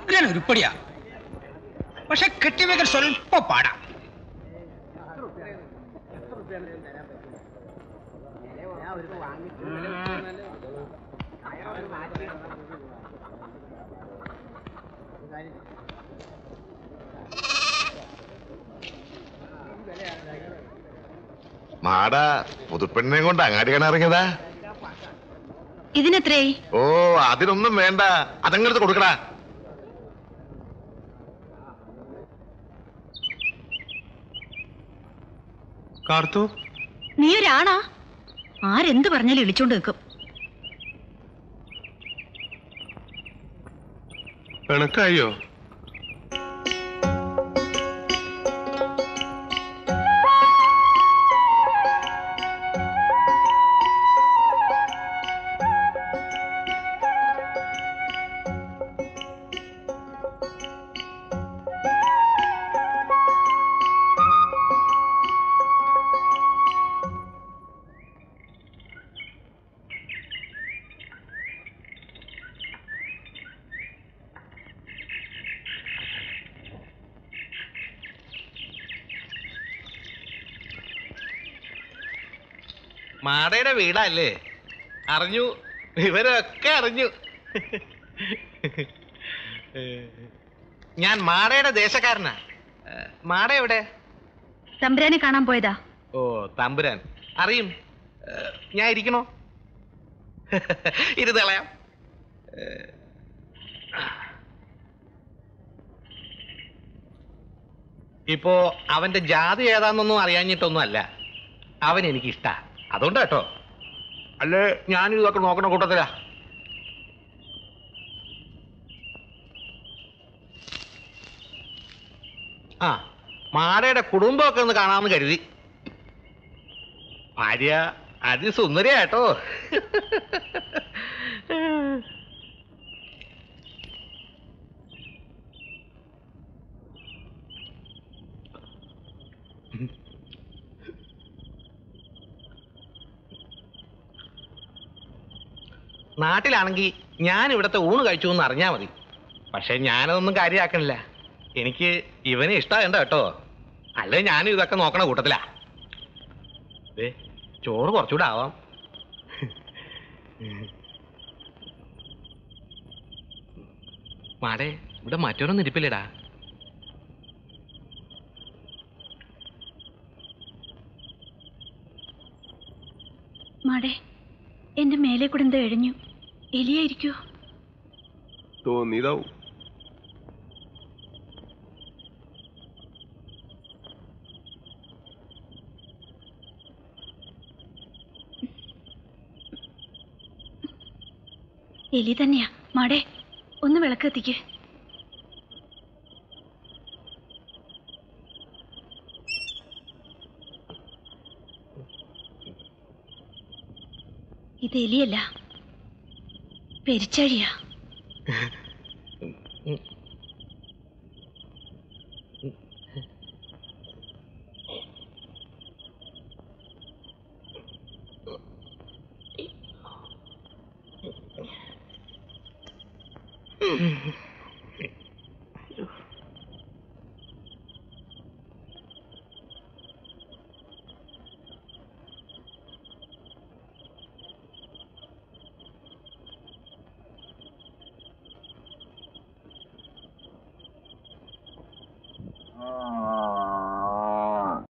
ഉഗ്രൻ ഉരുപ്പടിയാ പക്ഷെ കെട്ടിവെക്കൽ സ്വല്പ പാടാ മാട പുതുപ്പെണ്ണിനെ കൊണ്ട് അങ്ങാടി കാണാൻ ഇറങ്ങിയതാ ഇതിനെത്രേ ഓ അതിനൊന്നും വേണ്ട അതങ്ങടുത്ത് കൊടുക്കടാ കാർത്തു നീ ഒരാണാ ആരെന്ത് പറഞ്ഞാലും ഇളിച്ചോണ്ട് നിൽക്കും പിണക്കായോ മാടയുടെ വീടല്ലേ അറിഞ്ഞു ഇവരൊക്കെ അറിഞ്ഞു ഞാൻ മാടയുടെ ദേശക്കാരനാ ഏ, മാട എവിടെ തമ്പുരാനെ കാണാൻ പോയതാ ഓ തമ്പുരാൻ അറിയും ഏ, ഞാൻ ഇരിക്കണോ ഇരുതളയാം ഇപ്പോ അവന്റെ ജാതി ഏതാന്നൊന്നും അറിയാഞ്ഞിട്ടൊന്നും അല്ല അവൻ എനിക്ക് ഇഷ്ടാ അതുകൊണ്ട് കേട്ടോ അല്ലേ ഞാനും ഇതൊക്കെ നോക്കണ കൂട്ടത്തിലാ ആ മാടയുടെ കുടുംബമൊക്കെ ഒന്ന് കാണാമെന്ന് കരുതി ഭാര്യ അതിസുന്ദരിയാ കേട്ടോ നാട്ടിലാണെങ്കിൽ ഞാൻ ഇവിടുത്തെ ഊണ് കഴിച്ചു എന്ന് അറിഞ്ഞാ മതി പക്ഷെ ഞാനതൊന്നും കാര്യമാക്കണില്ല എനിക്ക് ഇവനെ ഇഷ്ടമായണ്ട കേട്ടോ അല്ലെ ഞാനും ഇതൊക്കെ നോക്കണ കൂട്ടത്തിലാ ദേ, ചോറ് കുറച്ചുകൂടെ ആവാം മാടേ ഇവിടെ മറ്റൊരൊന്നും ഇരിപ്പില്ലടാ മാടേ എന്റെ മേലെ കൂടെ എന്തോ എഴിഞ്ഞു എലിയായിരിക്കോ തോന്നിയതാവും എലി തന്നെയാ മാടേ ഒന്ന് വിളക്ക് എത്തിക്ക് ഇത് എലിയല്ല പെരിച്ചഴിയാ ആ